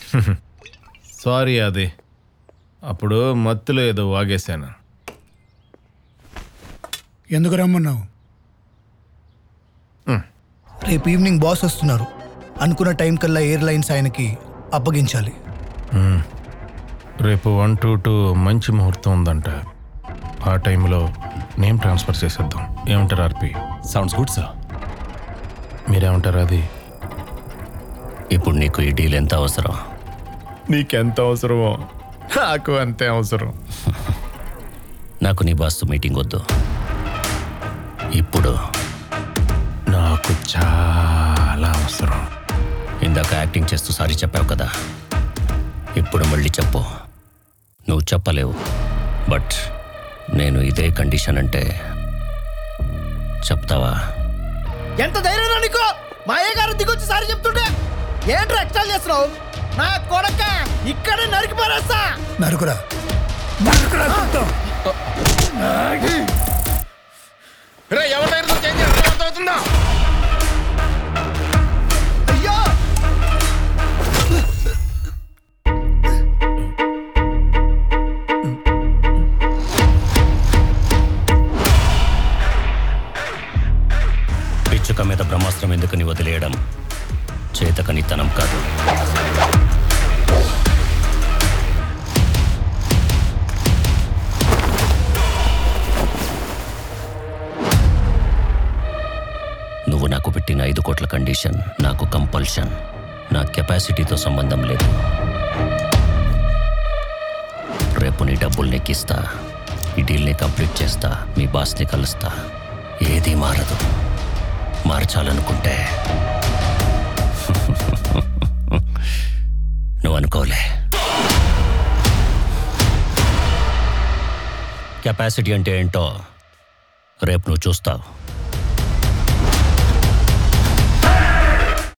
Sorry అది అప్పుడు మత్తులో ఏదో వాగేశాను ఎందుకు రమ్మన్నావు రేపు ఈవినింగ్ బాస్ వస్తున్నారు అనుకున్న టైం కల్లా ఎయిర్లైన్స్ ఆయనకి అప్పగించాలి రేపు వన్ టూ టూ మంచి ముహూర్తం ఉందంట ఆ టైంలో నేమ్ ట్రాన్స్ఫర్ చేసేద్దాం ఏమంటారు ఆర్పి సౌండ్స్ గుడ్ సార్ మీరేమంటారు అది ఇప్పుడు నీకు ఈ డీల్ ఎంత అవసరం నీకెంత అవసరమో నాకు అంతే అవసరం నాకు నీ బాస్తో మీటింగ్ వద్దు ఇప్పుడు నాకు చాలా అవసరం ఇందాక యాక్టింగ్ చేస్తూ సారీ చెప్పావు కదా ఇప్పుడు మళ్ళీ చెప్పు నువ్వు చెప్పలేవు బట్ నేను ఇదే కండిషన్ అంటే చెప్తావా ఎంత ధైర్యం నీకు మా అయ్య గారు దిగొచ్చి సారి చెప్తుంటే ఏంట్రా ఎక్స్ట్రాల్ చేస్తున్నావు నా కొడక ఇక్కడే నరికి పారేస్తా నరుకురా నరుకురా చెప్తాం. అయ్యో పిచ్చుక మీద బ్రహ్మాస్త్రం ఎందుకని వదిలేయడం చేతకనితనం కాదు నువ్వు నాకు పెట్టిన ఐదు కోట్ల కండిషన్ నాకు కంపల్షన్ నా కెపాసిటీతో సంబంధం లేదు రేపు నీ డబ్బులు నెక్కిస్తా ఈ డీల్ని కంప్లీట్ చేస్తా మీ బాస్ని కలుస్తా ఏదీ మారదు మార్చాలనుకుంటే నువ్వు అనుకోలే కెపాసిటీ అంటే ఏంటో రేపు నువ్వు చూస్తావు